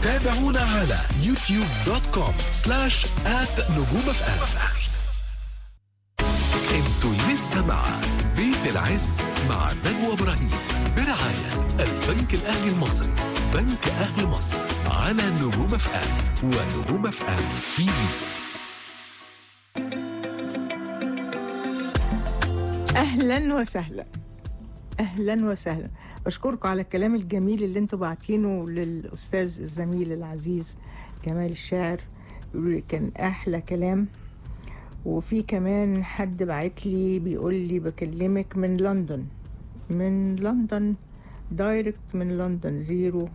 تابعونا على يوتيوب دوت كوم سلاش آت نجوم اف ام انتوا لسه مع بيت العز مع نجوى ابراهيم برعاية البنك الاهلي المصري بنك اهل مصر على نجوم اف ام ونجوم اف ام تي في اهلا وسهلا اهلا وسهلا بشكركم على الكلام الجميل اللي انتوا باعتينه للاستاذ الزميل العزيز جمال الشاعر بيقول لي كان احلى كلام وفي كمان حد بعت لي بيقول لي بكلمك من لندن من لندن دايركت من لندن زيرو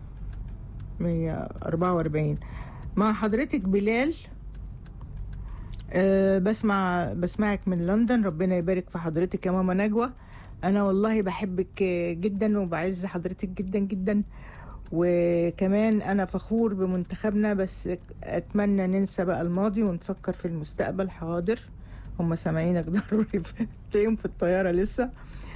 144 مع حضرتك بلال أه بسمع بسمعك من لندن ربنا يبارك في حضرتك يا ماما نجوى انا والله بحبك جدا وبعز حضرتك جدا جدا وكمان انا فخور بمنتخبنا بس اتمنى ننسى بقى الماضي ونفكر في المستقبل حاضر هم سامعينك ضروري تلاقيهم في الطياره لسه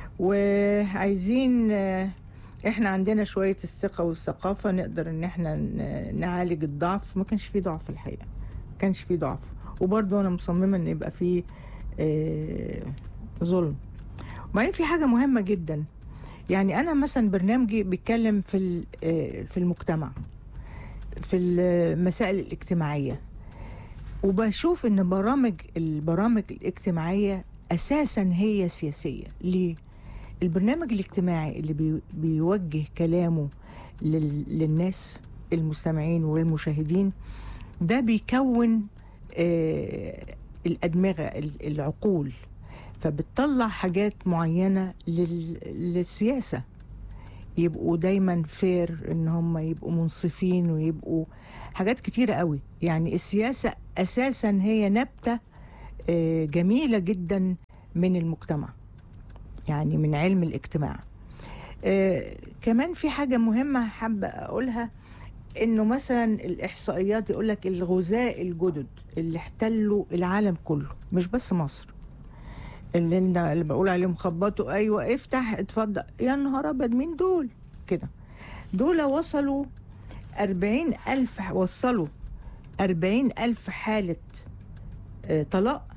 وعايزين آه، احنا عندنا شويه الثقه والثقافه نقدر ان احنا ن- نعالج الضعف ما كانش فيه ضعف الحقيقه ما كانش فيه ضعف وبرضه انا مصممه ان يبقى فيه آه، ظلم وبعدين في حاجه مهمه جدا يعني انا مثلا برنامجي بيتكلم في ال- آه، في المجتمع في المسائل الاجتماعيه وبشوف ان برامج البرامج الاجتماعيه اساسا هي سياسيه ليه البرنامج الاجتماعي اللي بي بيوجه كلامه لل للناس المستمعين والمشاهدين ده بيكون آه الادمغه ال- العقول فبتطلع حاجات معينه لل للسياسه يبقوا دايما فير ان هم يبقوا منصفين ويبقوا حاجات كتيرة قوي يعني السياسة أساسا هي نبتة آه، جميلة جدا من المجتمع يعني من علم الاجتماع آه، كمان في حاجة مهمة حابة أقولها إنه مثلا الإحصائيات يقول لك الغزاة الجدد اللي احتلوا العالم كله مش بس مصر اللي, أنا- اللي بقول عليهم خبطوا أيوة افتح اتفضل يا نهار أبيض مين دول كده دول وصلوا أربعين ألف وصلوا أربعين ألف حالة آه، طلاق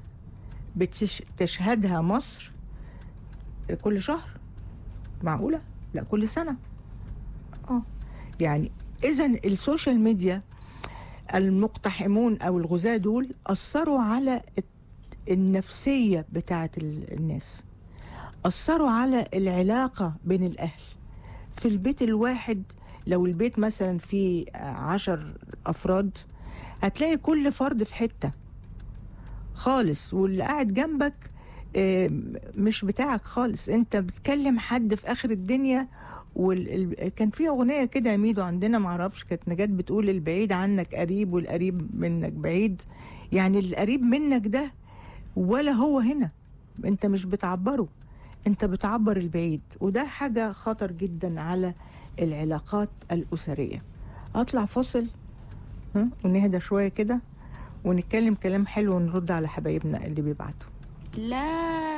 بتشهدها مصر كل شهر معقولة؟ لا كل سنة اه يعني إذا السوشيال ميديا المقتحمون أو الغزاة دول أثروا على الت- النفسية بتاعت ال- الناس أثروا على العلاقة بين الأهل في البيت الواحد لو البيت مثلا فيه عشر أفراد هتلاقي كل فرد في حتة خالص واللي قاعد جنبك آه، مش بتاعك خالص انت بتكلم حد في اخر الدنيا وال... ال- كان في اغنيه كده يا ميدو عندنا معرفش كانت نجاة بتقول البعيد عنك قريب والقريب منك بعيد يعني القريب منك ده ولا هو هنا انت مش بتعبره انت بتعبر البعيد وده حاجه خطر جدا على العلاقات الاسريه اطلع فاصل ها؟ ونهدى شويه كده ونتكلم كلام حلو ونرد على حبايبنا اللي بيبعتوا لا